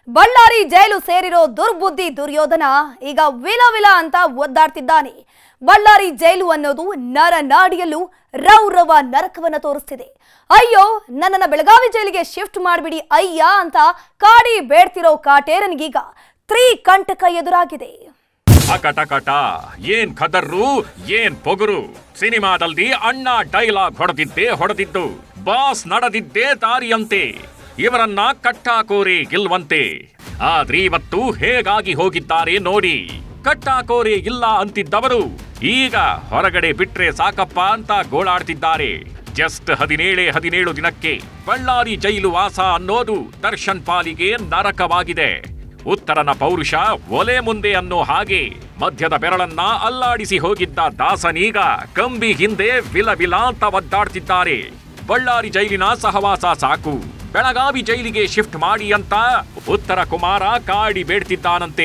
ಬಳ್ಳಾರಿ ಜೈಲು ಸೇರಿರೋ ದುರ್ಬುದ್ಧಿ ದುರ್ಯೋಧನ ಈಗ ವಿಲ ವಿಲ ಅಂತ ಒದ್ದಾಡ್ತಿದ್ದಾನೆ ಬಳ್ಳಾರಿ ಜೈಲು ಅನ್ನೋದು ನರ ನಾಡಿಯಲ್ಲೂ ರೌರವ ನರಕವನ್ನ ತೋರಿಸ್ತಿದೆ ಅಯ್ಯೋ ನನ್ನನ್ನ ಬೆಳಗಾವಿ ಜೈಲಿಗೆ ಶಿಫ್ಟ್ ಮಾಡಿಬಿಡಿ ಅಯ್ಯ ಅಂತ ಕಾಡಿ ಬೇಡ್ತಿರೋ ಕಾಟೇರನಿಗೀಗ ತ್ರಿಕಂಟಕ ಎದುರಾಗಿದೆ ಅಕಟಕಟ ಏನ್ ಖದರ್ರು ಏನ್ ಪೊಗರು ಸಿನಿಮಾದಲ್ಲಿ ಅಣ್ಣ ಡೈಲಾಗ್ ಹೊಡೆದಿದ್ದೇ ಹೊಡೆದಿದ್ದು ಬಾಸ್ ನಡೆದಿದ್ದೇ ದಾರಿಯಂತೆ ಇವರನ್ನ ಕಟ್ಟಾಕೋರೆ ಗೆಲ್ವಂತೆ ಆದ್ರೆ ಇವತ್ತು ಹೇಗಾಗಿ ಹೋಗಿದ್ದಾರೆ ನೋಡಿ ಕಟ್ಟಾಕೋರೆ ಇಲ್ಲ ಅಂತಿದ್ದವರು ಈಗ ಹೊರಗಡೆ ಬಿಟ್ರೆ ಸಾಕಪ್ಪ ಅಂತ ಗೋಳಾಡ್ತಿದ್ದಾರೆ ಜಸ್ಟ್ ಹದಿನೇಳೇ ಹದಿನೇಳು ದಿನಕ್ಕೆ ಬಳ್ಳಾರಿ ಜೈಲು ವಾಸ ಅನ್ನೋದು ದರ್ಶನ್ ಪಾಲಿಗೆ ನರಕವಾಗಿದೆ ಉತ್ತರನ ಪೌರುಷ ಒಲೆ ಮುಂದೆ ಅನ್ನೋ ಹಾಗೆ ಮಧ್ಯದ ಬೆರಳನ್ನ ಅಲ್ಲಾಡಿಸಿ ಹೋಗಿದ್ದ ದಾಸನೀಗ ಕಂಬಿ ಹಿಂದೆ ವಿಲ ವಿಲ ಅಂತ ಒದ್ದಾಡ್ತಿದ್ದಾರೆ ಬಳ್ಳಾರಿ ಜೈಲಿನ ಸಹವಾಸ ಸಾಕು ಬೆಳಗಾವಿ ಜೈಲಿಗೆ ಶಿಫ್ಟ್ ಮಾಡಿ ಅಂತ ಉತ್ತರ ಕುಮಾರ ಕಾಡಿ ಬೇಡ್ತಿದ್ದಾನಂತೆ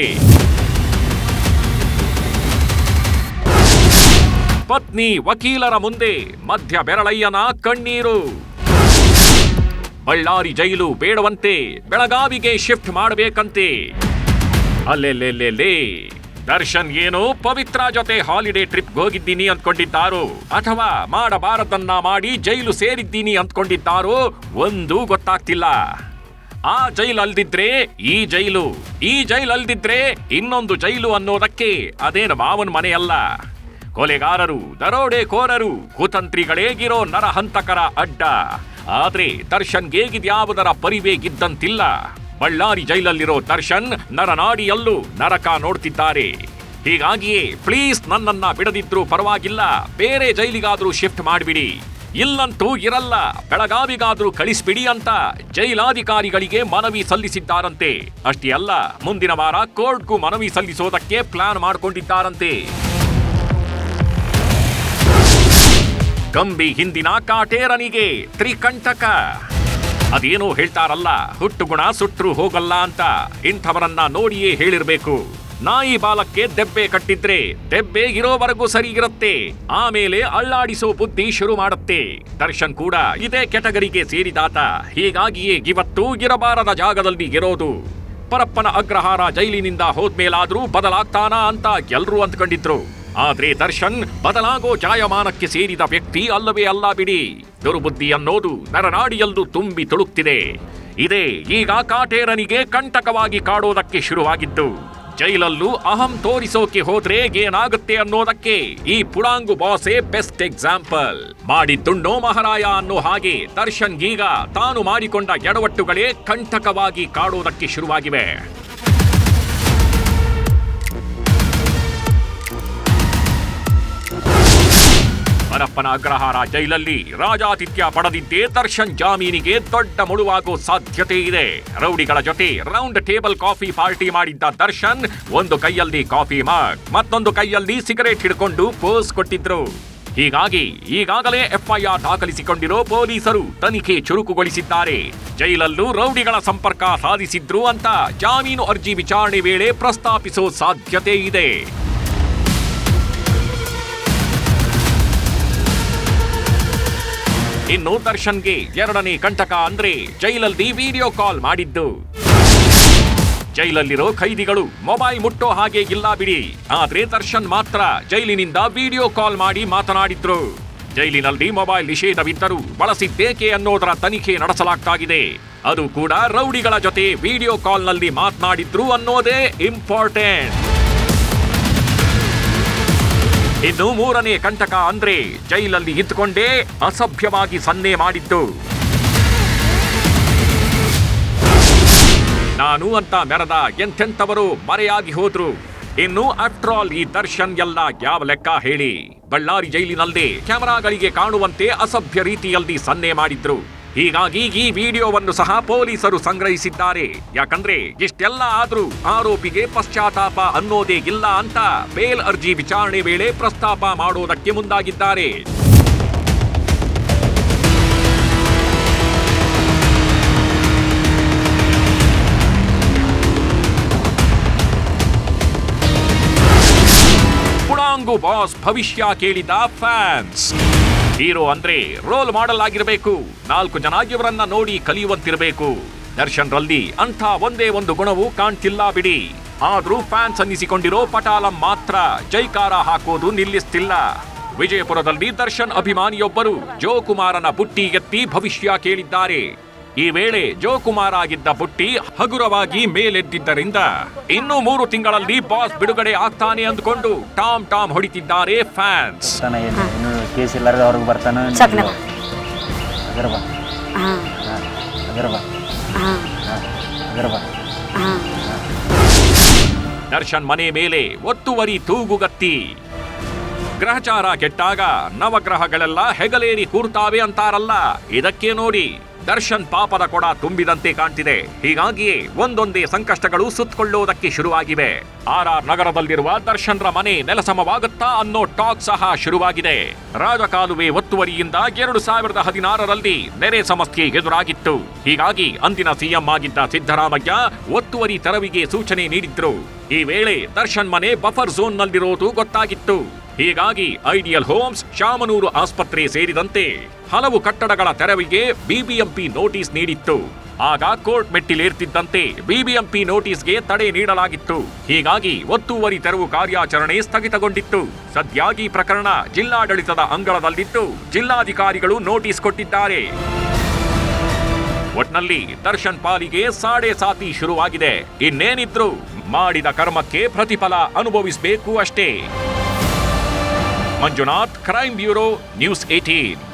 ಪತ್ನಿ ವಕೀಲರ ಮುಂದೆ ಮಧ್ಯ ಬೆರಳಯ್ಯನ ಕಣ್ಣೀರು ಬಳ್ಳಾರಿ ಜೈಲು ಬೇಡವಂತೆ ಬೆಳಗಾವಿಗೆ ಶಿಫ್ಟ್ ಮಾಡಬೇಕಂತೆ ಅಲ್ಲೆಲ್ಲೆಲ್ಲೆಲ್ಲೇ ದರ್ಶನ್ ಏನು ಪವಿತ್ರ ಜೊತೆ ಹಾಲಿಡೇ ಟ್ರಿಪ್ ಹೋಗಿದ್ದೀನಿ ಅಂದ್ಕೊಂಡಿದ್ದಾರೋ ಅಥವಾ ಮಾಡಬಾರದನ್ನ ಮಾಡಿ ಜೈಲು ಸೇರಿದ್ದೀನಿ ಅಂದ್ಕೊಂಡಿದ್ದಾರೋ ಒಂದೂ ಗೊತ್ತಾಗ್ತಿಲ್ಲ ಆ ಜೈಲ್ ಅಲ್ದಿದ್ರೆ ಈ ಜೈಲು ಈ ಜೈಲ್ ಅಲ್ದಿದ್ರೆ ಇನ್ನೊಂದು ಜೈಲು ಅನ್ನೋದಕ್ಕೆ ಅದೇನು ಮಾವನ್ ಮನೆಯಲ್ಲ ಕೊಲೆಗಾರರು ದರೋಡೆಕೋರರು ಕುತಂತ್ರಿಗಳೇಗಿರೋ ನರಹಂತಕರ ಅಡ್ಡ ಆದ್ರೆ ದರ್ಶನ್ ಗೇಗಿದ್ಯಾವುದರ ಪರಿವೇಗಿದ್ದಂತಿಲ್ಲ ಬಳ್ಳಾರಿ ಜೈಲಲ್ಲಿರೋ ದರ್ಶನ್ ನರನಾಡಿಯಲ್ಲೂ ನರಕ ನೋಡ್ತಿದ್ದಾರೆ ಹೀಗಾಗಿಯೇ ಪ್ಲೀಸ್ ನನ್ನನ್ನ ಬಿಡದಿದ್ರೂ ಪರವಾಗಿಲ್ಲ ಬೇರೆ ಜೈಲಿಗಾದ್ರೂ ಶಿಫ್ಟ್ ಮಾಡಿಬಿಡಿ ಇಲ್ಲಂತೂ ಇರಲ್ಲ ಬೆಳಗಾವಿಗಾದ್ರೂ ಕಳಿಸ್ಬಿಡಿ ಅಂತ ಜೈಲಾಧಿಕಾರಿಗಳಿಗೆ ಮನವಿ ಸಲ್ಲಿಸಿದ್ದಾರಂತೆ ಅಷ್ಟೇ ಅಲ್ಲ ಮುಂದಿನ ವಾರ ಕೋರ್ಟ್ಗೂ ಮನವಿ ಸಲ್ಲಿಸೋದಕ್ಕೆ ಪ್ಲಾನ್ ಮಾಡ್ಕೊಂಡಿದ್ದಾರಂತೆ ಕಂಬಿ ಹಿಂದಿನ ಕಾಟೇರನಿಗೆ ತ್ರಿಕಂಟಕ ಅದೇನೋ ಹೇಳ್ತಾರಲ್ಲ ಹುಟ್ಟುಗುಣ ಸುಟ್ರು ಹೋಗಲ್ಲ ಅಂತ ಇಂಥವರನ್ನ ನೋಡಿಯೇ ಹೇಳಿರ್ಬೇಕು ನಾಯಿ ಬಾಲಕ್ಕೆ ದೆಬ್ಬೆ ಕಟ್ಟಿದ್ರೆ ದೆಬ್ಬೆ ಇರೋವರೆಗೂ ಸರಿ ಇರುತ್ತೆ ಆಮೇಲೆ ಅಳ್ಳಾಡಿಸೋ ಬುದ್ಧಿ ಶುರು ಮಾಡುತ್ತೆ ದರ್ಶನ್ ಕೂಡ ಇದೇ ಕೆಟಗರಿಗೆ ಸೇರಿದಾತ ಹೀಗಾಗಿಯೇ ಇವತ್ತು ಇರಬಾರದ ಜಾಗದಲ್ಲಿ ಇರೋದು ಪರಪ್ಪನ ಅಗ್ರಹಾರ ಜೈಲಿನಿಂದ ಹೋದ್ಮೇಲಾದ್ರೂ ಬದಲಾಗ್ತಾನಾ ಅಂತ ಎಲ್ರೂ ಅಂದ್ಕೊಂಡಿದ್ರು ಆದ್ರೆ ದರ್ಶನ್ ಬದಲಾಗೋ ಜಾಯಮಾನಕ್ಕೆ ಸೇರಿದ ವ್ಯಕ್ತಿ ಅಲ್ಲವೇ ಅಲ್ಲ ಬಿಡಿ ದುರ್ಬುದ್ಧಿ ಅನ್ನೋದು ನರನಾಡಿಯಲ್ಲೂ ತುಂಬಿ ತುಳುಕ್ತಿದೆ ಇದೇ ಈಗ ಕಾಟೇರನಿಗೆ ಕಂಟಕವಾಗಿ ಕಾಡೋದಕ್ಕೆ ಶುರುವಾಗಿದ್ದು ಜೈಲಲ್ಲೂ ಅಹಂ ತೋರಿಸೋಕೆ ಹೋದ್ರೆ ಏನಾಗುತ್ತೆ ಅನ್ನೋದಕ್ಕೆ ಈ ಪುಡಾಂಗು ಬಾಸೇ ಬೆಸ್ಟ್ ಎಕ್ಸಾಂಪಲ್ ಮಾಡಿದ್ದುಣ್ಣೋ ಮಹಾರಾಯ ಅನ್ನೋ ಹಾಗೆ ದರ್ಶನ್ ಈಗ ತಾನು ಮಾಡಿಕೊಂಡ ಎಡವಟ್ಟುಗಳೇ ಕಂಟಕವಾಗಿ ಕಾಡೋದಕ್ಕೆ ಶುರುವಾಗಿವೆ ಪರಪ್ಪನ ಅಗ್ರಹಾರ ಜೈಲಲ್ಲಿ ರಾಜಾತಿಥ್ಯ ಪಡೆದಿದ್ದೇ ದರ್ಶನ್ ಜಾಮೀನಿಗೆ ದೊಡ್ಡ ಮುಳುವಾಗೋ ಸಾಧ್ಯತೆ ಇದೆ ರೌಡಿಗಳ ಜೊತೆ ರೌಂಡ್ ಟೇಬಲ್ ಕಾಫಿ ಪಾರ್ಟಿ ಮಾಡಿದ್ದ ದರ್ಶನ್ ಒಂದು ಕೈಯಲ್ಲಿ ಕಾಫಿ ಮಗ್ ಮತ್ತೊಂದು ಕೈಯಲ್ಲಿ ಸಿಗರೇಟ್ ಹಿಡ್ಕೊಂಡು ಪೋಸ್ ಕೊಟ್ಟಿದ್ರು ಹೀಗಾಗಿ ಈಗಾಗಲೇ ಎಫ್ಐಆರ್ ದಾಖಲಿಸಿಕೊಂಡಿರೋ ಪೊಲೀಸರು ತನಿಖೆ ಚುರುಕುಗೊಳಿಸಿದ್ದಾರೆ ಜೈಲಲ್ಲೂ ರೌಡಿಗಳ ಸಂಪರ್ಕ ಸಾಧಿಸಿದ್ರು ಅಂತ ಜಾಮೀನು ಅರ್ಜಿ ವಿಚಾರಣೆ ವೇಳೆ ಪ್ರಸ್ತಾಪಿಸೋ ಸಾಧ್ಯತೆ ಇದೆ ಇನ್ನು ದರ್ಶನ್ಗೆ ಎರಡನೇ ಕಂಟಕ ಅಂದ್ರೆ ಜೈಲಲ್ಲಿ ವಿಡಿಯೋ ಕಾಲ್ ಮಾಡಿದ್ದು ಜೈಲಲ್ಲಿರೋ ಖೈದಿಗಳು ಮೊಬೈಲ್ ಮುಟ್ಟೋ ಹಾಗೆ ಇಲ್ಲ ಬಿಡಿ ಆದ್ರೆ ದರ್ಶನ್ ಮಾತ್ರ ಜೈಲಿನಿಂದ ವಿಡಿಯೋ ಕಾಲ್ ಮಾಡಿ ಮಾತನಾಡಿದ್ರು ಜೈಲಿನಲ್ಲಿ ಮೊಬೈಲ್ ನಿಷೇಧವಿದ್ದರೂ ಬಳಸಿದ್ದೇಕೆ ಅನ್ನೋದರ ತನಿಖೆ ನಡೆಸಲಾಗ್ತಾಗಿದೆ ಅದು ಕೂಡ ರೌಡಿಗಳ ಜೊತೆ ವಿಡಿಯೋ ಕಾಲ್ನಲ್ಲಿ ಮಾತನಾಡಿದ್ರು ಅನ್ನೋದೇ ಇಂಪಾರ್ಟೆಂಟ್ ಇನ್ನು ಮೂರನೇ ಕಂಟಕ ಅಂದ್ರೆ ಜೈಲಲ್ಲಿ ಇದ್ದುಕೊಂಡೇ ಅಸಭ್ಯವಾಗಿ ಸನ್ನೆ ಮಾಡಿದ್ದು ನಾನು ಅಂತ ಮೆರದ ಎಂತೆಂಥವರು ಮರೆಯಾಗಿ ಹೋದ್ರು ಇನ್ನು ಆಫ್ಟರ್ ಆಲ್ ಈ ದರ್ಶನ್ ಎಲ್ಲ ಯಾವ ಲೆಕ್ಕ ಹೇಳಿ ಬಳ್ಳಾರಿ ಜೈಲಿನಲ್ಲೇ ಕ್ಯಾಮೆರಾಗಳಿಗೆ ಕಾಣುವಂತೆ ಅಸಭ್ಯ ರೀತಿಯಲ್ಲಿ ಸನ್ನೆ ಮಾಡಿದ್ರು ಹೀಗಾಗಿ ಈ ವಿಡಿಯೋವನ್ನು ಸಹ ಪೊಲೀಸರು ಸಂಗ್ರಹಿಸಿದ್ದಾರೆ ಯಾಕಂದ್ರೆ ಇಷ್ಟೆಲ್ಲ ಆದ್ರೂ ಆರೋಪಿಗೆ ಪಶ್ಚಾತ್ತಾಪ ಅನ್ನೋದೇ ಇಲ್ಲ ಅಂತ ಬೇಲ್ ಅರ್ಜಿ ವಿಚಾರಣೆ ವೇಳೆ ಪ್ರಸ್ತಾಪ ಮಾಡೋದಕ್ಕೆ ಮುಂದಾಗಿದ್ದಾರೆ ಪುಣಾಂಗು ಬಾಸ್ ಭವಿಷ್ಯ ಕೇಳಿದ ಫ್ಯಾನ್ಸ್ ಹೀರೋ ಅಂದ್ರೆ ರೋಲ್ ಮಾಡಲ್ ಆಗಿರಬೇಕು ನಾಲ್ಕು ಜನ ಇವರನ್ನ ನೋಡಿ ಕಲಿಯುವಂತಿರಬೇಕು ದರ್ಶನ್ ರಲ್ಲಿ ಅಂಥ ಒಂದೇ ಒಂದು ಗುಣವೂ ಕಾಣ್ತಿಲ್ಲ ಬಿಡಿ ಆದ್ರೂ ಫ್ಯಾನ್ಸ್ ಅನ್ನಿಸಿಕೊಂಡಿರೋ ಪಟಾಲಂ ಮಾತ್ರ ಜೈಕಾರ ಹಾಕೋದು ನಿಲ್ಲಿಸ್ತಿಲ್ಲ ವಿಜಯಪುರದಲ್ಲಿ ದರ್ಶನ್ ಅಭಿಮಾನಿಯೊಬ್ಬರು ಜೋಕುಮಾರನ ಬುಟ್ಟಿ ಎತ್ತಿ ಭವಿಷ್ಯ ಕೇಳಿದ್ದಾರೆ ಈ ವೇಳೆ ಜೋಕುಮಾರ್ ಆಗಿದ್ದ ಬುಟ್ಟಿ ಹಗುರವಾಗಿ ಮೇಲೆದ್ದಿದ್ದರಿಂದ ಇನ್ನು ಮೂರು ತಿಂಗಳಲ್ಲಿ ಬಾಸ್ ಬಿಡುಗಡೆ ಆಗ್ತಾನೆ ಅಂದ್ಕೊಂಡು ಟಾಮ್ ಟಾಮ್ ಹೊಡಿತಿದ್ದಾರೆ ಫ್ಯಾನ್ಸ್ ಬರ್ತಾನ ಏನು ಇನ್ನು ಕೇಸ್ ಇಲ್ಲಾರ್ದ ಅವ್ರಿಗೆ ಬರ್ತಾನ ಚಕ್ನ. ಅದರ ಬಾ ಹಾಂ ಹಾಂ ಅದರ ಬಾ ಹಾಂ ಹಾಂ ಅದರ ಬಾ ಹಾಂ ದರ್ಶನ್ ಮನೆ ಮೇಲೆ ಒತ್ತುವರಿ ತೂಗುಗತ್ತಿ ಗ್ರಹಚಾರ ಕೆಟ್ಟಾಗ ನವಗ್ರಹಗಳೆಲ್ಲ ಹೆಗಲೇರಿ ಕೂರ್ತಾವೆ ಅಂತಾರಲ್ಲ ಇದಕ್ಕೆ ನೋಡಿ ದರ್ಶನ್ ಪಾಪದ ಕೊಡ ತುಂಬಿದಂತೆ ಕಾಣ್ತಿದೆ ಹೀಗಾಗಿಯೇ ಒಂದೊಂದೇ ಸಂಕಷ್ಟಗಳು ಸುತ್ತಕೊಳ್ಳುವುದಕ್ಕೆ ಶುರುವಾಗಿವೆ ಆರ್ ಆರ್ ನಗರದಲ್ಲಿರುವ ದರ್ಶನ್ರ ಮನೆ ನೆಲಸಮವಾಗುತ್ತಾ ಅನ್ನೋ ಟಾಕ್ ಸಹ ಶುರುವಾಗಿದೆ ರಾಜಕಾಲುವೆ ಒತ್ತುವರಿಯಿಂದ ಎರಡು ಸಾವಿರದ ಹದಿನಾರರಲ್ಲಿ ನೆರೆ ಸಮಸ್ಯೆ ಎದುರಾಗಿತ್ತು ಹೀಗಾಗಿ ಅಂದಿನ ಸಿಎಂ ಆಗಿದ್ದ ಸಿದ್ದರಾಮಯ್ಯ ಒತ್ತುವರಿ ತೆರವಿಗೆ ಸೂಚನೆ ನೀಡಿದ್ರು ಈ ವೇಳೆ ದರ್ಶನ್ ಮನೆ ಬಫರ್ ಝೋನ್ನಲ್ಲಿರೋದು ಗೊತ್ತಾಗಿತ್ತು ಹೀಗಾಗಿ ಐಡಿಯಲ್ ಹೋಮ್ಸ್ ಶಾಮನೂರು ಆಸ್ಪತ್ರೆ ಸೇರಿದಂತೆ ಹಲವು ಕಟ್ಟಡಗಳ ತೆರವಿಗೆ ಬಿಬಿಎಂಪಿ ನೋಟಿಸ್ ನೀಡಿತ್ತು ಆಗ ಕೋರ್ಟ್ ಮೆಟ್ಟಿಲೇರ್ತಿದ್ದಂತೆ ಬಿಬಿಎಂಪಿ ನೋಟಿಸ್ಗೆ ತಡೆ ನೀಡಲಾಗಿತ್ತು ಹೀಗಾಗಿ ಒತ್ತುವರಿ ತೆರವು ಕಾರ್ಯಾಚರಣೆ ಸ್ಥಗಿತಗೊಂಡಿತ್ತು ಸದ್ಯಾಗಿ ಪ್ರಕರಣ ಜಿಲ್ಲಾಡಳಿತದ ಅಂಗಳದಲ್ಲಿದ್ದು ಜಿಲ್ಲಾಧಿಕಾರಿಗಳು ನೋಟಿಸ್ ಕೊಟ್ಟಿದ್ದಾರೆ ಒಟ್ನಲ್ಲಿ ದರ್ಶನ್ ಪಾಲಿಗೆ ಸಾಡೆ ಸಾತಿ ಶುರುವಾಗಿದೆ ಇನ್ನೇನಿದ್ರು ಮಾಡಿದ ಕರ್ಮಕ್ಕೆ ಪ್ರತಿಫಲ ಅನುಭವಿಸಬೇಕು ಅಷ್ಟೇ Manjunath crime bureau news eighteen